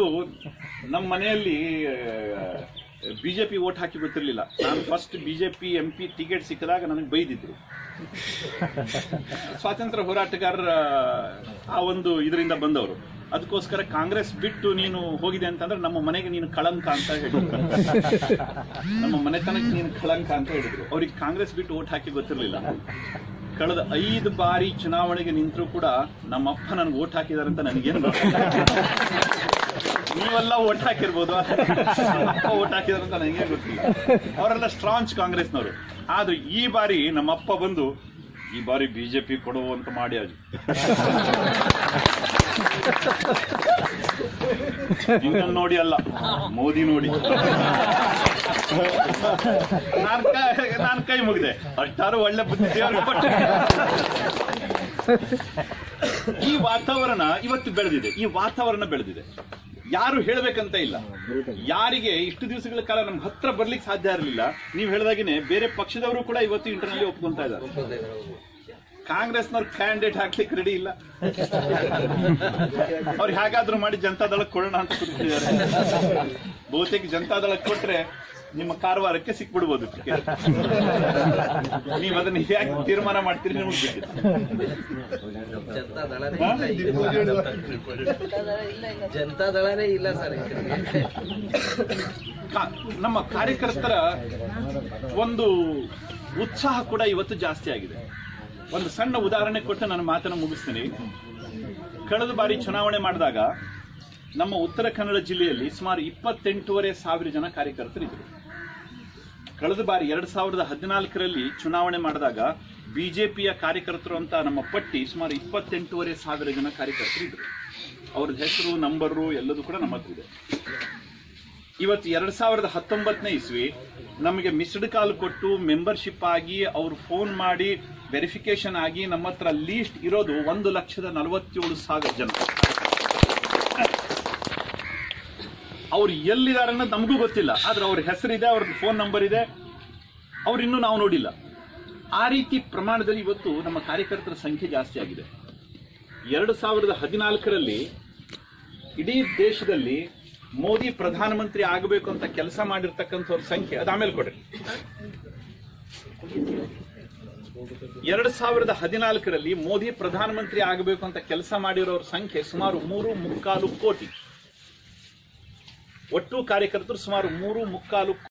ನಮ್ಮ ಮನೆಯಲ್ಲಿ BJP vote ಹಾಕಿ ಗೊತ್ತಿರಲಿಲ್ಲ ನಾನು first BJP M P ticket ಸಿಕ್ಕಿದಾಗ ನನಗೆ ಬೈದಿದ್ರು ಸ್ವಾತಂತ್ರ್ಯ ಹೋರಾಟಗಾರರ ಆ ಒಂದು ಇದರಿಂದ ಬಂದವರು ಅದಕ್ಕೋಸ್ಕರ ಕಾಂಗ್ರೆಸ್ ಬಿಟ್ಟು ನೀನು ಹೋಗಿದೆ ಅಂತಂದ್ರೆ ನಮ್ಮ ಮನೆಗೆ ನೀನು ಕಳಂಕ ಅಂತ ಹೇಳಿದ್ರು ನಮ್ಮ ಮನೆತನಕ್ಕೆ ನೀನು ಕಳಂಕ ಅಂತ ಹೇಳಿದ್ರು ಅವ್ರಿಗೆ ಕಾಂಗ್ರೆಸ್ ಬಿಟ್ಟು ಓಟ್ ಹಾಕಿ ಗೊತ್ತಿರಲಿಲ್ಲ ಕಳೆದ ಐದು ಬಾರಿ ಚುನಾವಣೆಗೆ ನಿಂತರೂ ಕೂಡ ನಮ್ಮಪ್ಪ ನನಗೆ ಓಟ್ ಹಾಕಿದಾರೆ ಅಂತ ನನಗೇನು ಗೊತ್ತಿಲ್ಲ. ನೀವೆಲ್ಲ ಓಟ್ ಹಾಕಿರ್ಬೋದು ಅಪ್ಪ ಓಟ್ ಹಾಕಿದಾರೆ ಅಂತ ನನಗೆ ಗೊತ್ತಿಲ್ಲ ಅವರೆಲ್ಲ ಸ್ಟ್ರಾಂಗ್ ಕಾಂಗ್ರೆಸ್ನವರು ಆದ್ರೆ ಈ ಬಾರಿ ನಮ್ಮಪ್ಪ ಬಂದು ಈ ಬಾರಿ ಬಿಜೆಪಿ ಕೊಡುವಂತ ಮಾಡಿ ಅದು ನಿಮ್ಮನ್ನ ನೋಡಿ ಅಲ್ಲ ಮೋದಿ ನೋಡಿ ನಾನ್ ಕೈ- ನಾನ್ ಕೈ ಮುಗಿದೆ ಅಷ್ಟಾರು ಒಳ್ಳೆ ಬುದ್ಧಿ ದೇವ್ರು ಕೊಟ್ಟ. ಈ ವಾತಾವರಣ ಇವತ್ತು ಬೆಳೆದಿದೆ ಈ ವಾತಾವರಣ ಬೆಳೆದಿದೆ ಯಾರು ಹೇಳ್ಬೇಕಂತ ಇಲ್ಲ ಯಾರಿಗೆ ಇಷ್ಟು ದಿವಸಗಳ ಕಾಲ ನಮ್ಮ ಹತ್ರ ಬರ್ಲಿಕ್ಕೆ ಸಾಧ್ಯ ಇರಲಿಲ್ಲ ನೀವು ಹೇಳಿದಾಗಿನೇ ಬೇರೆ ಪಕ್ಷದವರು ಕೂಡ ಇವತ್ತು ಇಂಟರ್ನಲ್ಲಿ ಒಪ್ಕೊಂತ ಇದ್ದಾರೆ ಕಾಂಗ್ರೆಸ್ನವ್ರ ಕ್ಯಾಂಡಿಡೇಟ್ ಹಾಕ್ಲಿಕ್ಕೆ ರೆಡಿ ಇಲ್ಲ ಅವ್ರು ಹೇಗಾದ್ರೂ ಮಾಡಿ ಜನತಾದಳಕ್ಕೆ ಕೊಡೋಣ ಅಂತ ಕೂತ್ಕೊಂಡಿದ್ದಾರೆ ಬಹುತೇಕ ಜನತಾದಳಕ್ಕೆ ಕೊಟ್ರೆ ನಿಮ್ಮ ಕಾರವಾರಕ್ಕೆ ಸಿಕ್ಬಿಡ್ಬೋದು ಟಿಕೆಟ್ ನೀವು ಅದನ್ನ ಹೇಗೆ ತೀರ್ಮಾನ ಮಾಡ್ತೀರಿ ನಿಮಗೆ ಬಿಟ್ಟಿದ್ದು ಜನತಾ ದಳನೇ ಇಲ್ಲ ಈಗ. ಜನತಾ ದಳನೇ ಇಲ್ಲ ಸರ್ ಈ ಕಡೆಗೆ. ಕಾ- ನಮ್ಮ ಕಾರ್ಯಕರ್ತರ ಒಂದು ಉತ್ಸಾಹ ಕೂಡ ಇವತ್ತು ಜಾಸ್ತಿ ಆಗಿದೆ ಒಂದು ಸಣ್ಣ ಉದಾಹರಣೆ ಕೊಟ್ಟು ನನ್ನ ಮಾತನ್ನು ಮುಗಿಸ್ತೀನಿ ಕಳೆದ ಬಾರಿ ಚುನಾವಣೆ ಮಾಡಿದಾಗ ನಮ್ಮ ಉತ್ತರ ಕನ್ನಡ ಜಿಲ್ಲೆಯಲ್ಲಿ ಸುಮಾರು ಇಪ್ಪತ್ತೆಂಟೂವರೆ ಸಾವಿರ ಜನ ಕಾರ್ಯಕರ್ತರಿದ್ದರು ಕಳೆದ ಬಾರಿ ಎರಡ್ ಸಾವಿರದ ಹದಿನಾಲ್ಕರಲ್ಲಿ ಚುನಾವಣೆ ಮಾಡಿದಾಗ ಬಿಜೆಪಿಯ ಕಾರ್ಯಕರ್ತರು ಅಂತ ನಮ್ಮ ಪಟ್ಟಿ ಸುಮಾರು ಇಪ್ಪತ್ತೆಂಟೂವರೆ ಸಾವಿರ ಜನ ಕಾರ್ಯಕರ್ತರಿದ್ದರು ಅವ್ರದ್ದು ಹೆಸರು ನಂಬರು ಎಲ್ಲದೂ ಕೂಡ ನಮ್ಮ ಹತ್ರ ಇದೆ ಇವತ್ತು ಎರಡ್ ಸಾವಿರದ ಹತ್ತೊಂಬತ್ತನೇ ಇಸ್ವಿ ನಮಗೆ ಮಿಸ್ಡ್ ಕಾಲ್ ಕೊಟ್ಟು ಮೆಂಬರ್ಶಿಪ್ ಆಗಿ ಅವ್ರು ಫೋನ್ ಮಾಡಿ ವೆರಿಫಿಕೇಶನ್ ಆಗಿ ನಮ್ಮ ಹತ್ರ ಲೀಸ್ಟ್ ಇರೋದು ಒಂದು ಲಕ್ಷದ ನಲವತ್ತೇಳು ಸಾವಿರ ಜನ ಅವ್ರು ಎಲ್ಲಿದ್ದಾರೆ ಅನ್ನೋದು ನಮಗೂ ಗೊತ್ತಿಲ್ಲ ಆದ್ರೆ ಅವ್ರ ಹೆಸರಿದೆ ಅವ್ರ ಫೋನ್ ನಂಬರ್ ಇದೆ ಅವ್ರು ಇನ್ನೂ ನಾವು ನೋಡಿಲ್ಲ ಆ ರೀತಿ ಪ್ರಮಾಣದಲ್ಲಿ ಇವತ್ತು ನಮ್ಮ ಕಾರ್ಯಕರ್ತರ ಸಂಖ್ಯೆ ಜಾಸ್ತಿ ಆಗಿದೆ ಎರಡು ಸಾವಿರದ ಹದಿನಾಲ್ಕರಲ್ಲಿ ಇಡೀ ದೇಶದಲ್ಲಿ ಮೋದಿ ಪ್ರಧಾನಮಂತ್ರಿ ಆಗಬೇಕು ಅಂತ ಕೆಲಸ ಮಾಡಿರ್ತಕ್ಕಂಥವ್ರ ಸಂಖ್ಯೆ ಅದು ಆಮೇಲೆ ಕೊಡ್ರಿ ಎರಡು ಸಾವಿರದ ಹದಿನಾಲ್ಕರಲ್ಲಿ ಮೋದಿ ಪ್ರಧಾನಮಂತ್ರಿ ಆಗಬೇಕು ಅಂತ ಕೆಲಸ ಮಾಡಿರೋರ ಸಂಖ್ಯೆ ಸುಮಾರು ಮೂರು ಮುಕ್ಕಾಲು ಕೋಟಿ ಒಟ್ಟು ಕಾರ್ಯಕರ್ತರು ಸುಮಾರು ಮೂರು ಮುಕ್ಕಾಲು